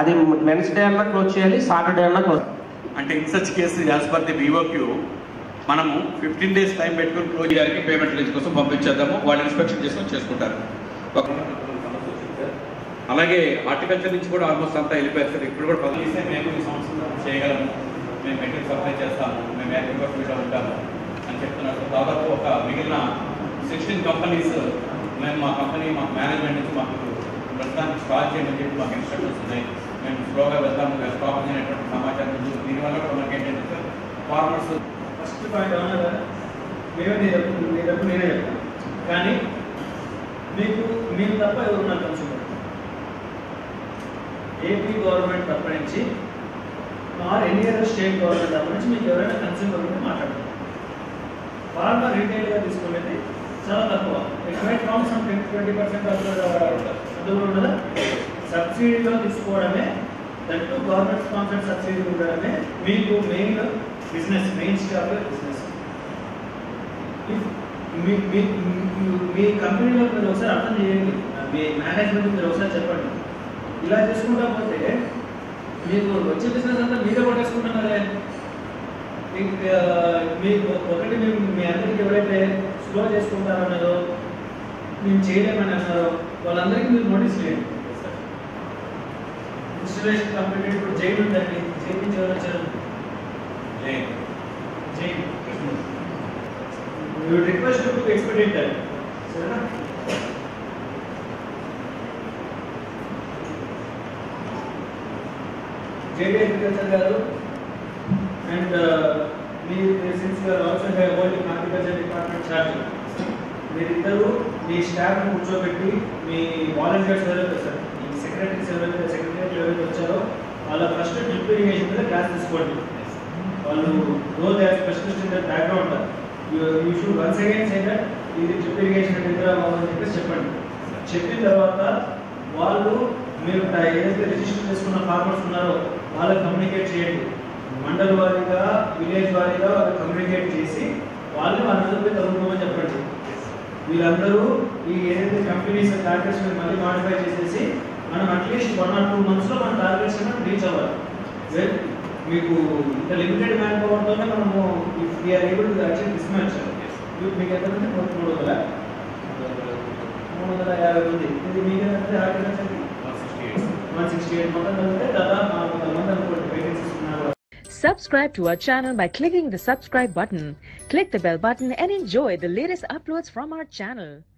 అది వెన్స్డే అన్నా క్లోజ్ చేయాలి సాటర్డే అన్నా క్లోజ్ అంటే in such case as per the వివోక్యూ మనము ఫిఫ్టీన్ డేస్ టైం పెట్టుకుని క్లోజ్ గారికి పేమెంట్ రిలీజ్ కోసం పంపించేద్దాము వాళ్ళు ఇన్స్పెక్షన్ చేసుకొని చేసుకుంటారు ఒక అలాగే హార్టికల్చర్ నుంచి కూడా ఆల్మోస్ట్ అంతా వెళ్ళిపోయారు సార్ ఇప్పుడు కూడా పదిహేను మేము ఈ సంవత్సరం చేయగలము మేము మెటీరియల్ సప్లై చేస్తాము మేము అగ్రికల్చర్ ఫీల్డ్లో ఉంటాము అని చెప్తున్నారు సో దాదాపు ఒక మిగిలిన సిక్స్టీన్ కంపెనీస్ మేము మా కంపెనీ మా మేనేజ్మెంట్ నుంచి మాకు ప్రస్తుతానికి స్టార్ట్ చేయమని చెప్పి మాకు ఇన్స్ట్రక్షన్స్ ఉన్నాయి మేము స్లోగా వెళ్తాము స్టాక్ అనేటువంటి సమాచారం ఉంది. దీనివల్ల కూడా మనకి ఏంటంటే సార్ ఫార్మర్స్ ఫస్ట్ పాయింట్ అవునా కదా మేమే నీ తప్పు నీ తప్పు నేనే చెప్తాను కానీ మీకు మీరు తప్ప ఎవరు నాకు కన్సూమర్ ఏపీ గవర్నమెంట్ తప్ప నుంచి or any other state government తప్ప నుంచి మీకు ఎవరైనా కన్సూమర్ ఉంటే మాట్లాడతారు ఫార్మర్ రీటైల్గా తీసుకునేది చాలా తక్కువ it might count some ten twenty percent అందులో ఉండదా సబ్సిడీలో తీసుకోవడమే దట్టు గవర్నమెంట్ స్పాన్సర్డ్ సబ్సిడీ ఉండడమే మీకు main business main stock business మీ మీ మీ- మీ కంపెనీలో మీరు ఒకసారి అర్థం చేయండి మీ మేనేజ్మెంట్ మీరు ఒకసారి చెప్పండి ఇలా చేసుకుంటా పోతే మీకు వచ్చే బిజినెస్ అంతా మీరే కొట్టేసుకుంటున్నారే ఇంకా మీకు ఒకటి మేము మీ అందరికి ఎవరైతే స్లో చేసుకుంటారన్నదో మేము చేయలేమని అన్నారో వాళ్ళందరికీ మీరు నోటీస్ చేయండి ఇన్స్టలేషన్ కంప్లీట్ ఇప్పుడు జైలు ఉందండి జైలు నుంచి ఎవరు వచ్చారు jail you request to expected that సరేనా జేడీ అగ్రికల్చర్ గారు అండ్ మీ సిన్స్ గారు also have holding agriculture department charge మీరిద్దరు మీ స్టాఫ్ కూర్చోబెట్టి మీ వాలంటీర్స్ ఎవరైతే సార్ ఈ సెక్రటరీస్ ఎవరైతే సెక్రటరీ ఎవరైతే వచ్చారో వాళ్ళ ఫస్ట్ డ్రిప్ ఇరిగేషన్ మీద క్లాస్ తీసుకోండి వాళ్ళు know they are specialist in that background you should once again say that ఇది డ్రిప్ ఇరిగేషన్ నిద్ర అని చెప్పేసి చెప్పండి చెప్పిన తర్వాత వాళ్ళు మీరు ట- ఏదైతే రిజిస్టర్ చేసుకున్న ఫార్మర్స్ ఉన్నారో వాళ్ళకి కమ్యూనికేట్ చేయండి మండల్ వారీగా విలేజ్ వారీగా వాళ్ళకి కమ్యూనికేట్ చేసి వాళ్ళు వాళ్ళందరూ పోయి చదువుకోమని చెప్పండి వీళ్ళందరూ ఈ ఏదైతే కంపెనీస్ టార్గెట్స్ మళ్ళీ మాడిఫై చేసేసి మనం అట్లీస్ట్ వన్ ఆర్ టూ మంత్స్లో మన టార్గెట్స్ రీచ్ అవ్వాలి వెల్ మీకు ఇంత లిమిటెడ్ మ్యాన్ పవర్తోనే మనము if we are able to achieve this much మీకు ఎంత మంది మూడు వందల మూడు వందల యాభై మంది ఇది మీకు ఎంత హార్టికల్చర్కి వన్ సిక్స్టీ ఎయిట్ మొత్తం కలిపితే దాదాపు నాలుగు వందల మంది అనుకోండి వేకెన్సీస్ ఉన్నారు Subscribe to our channel by clicking the subscribe button. Click the bell button and enjoy the latest uploads from our channel.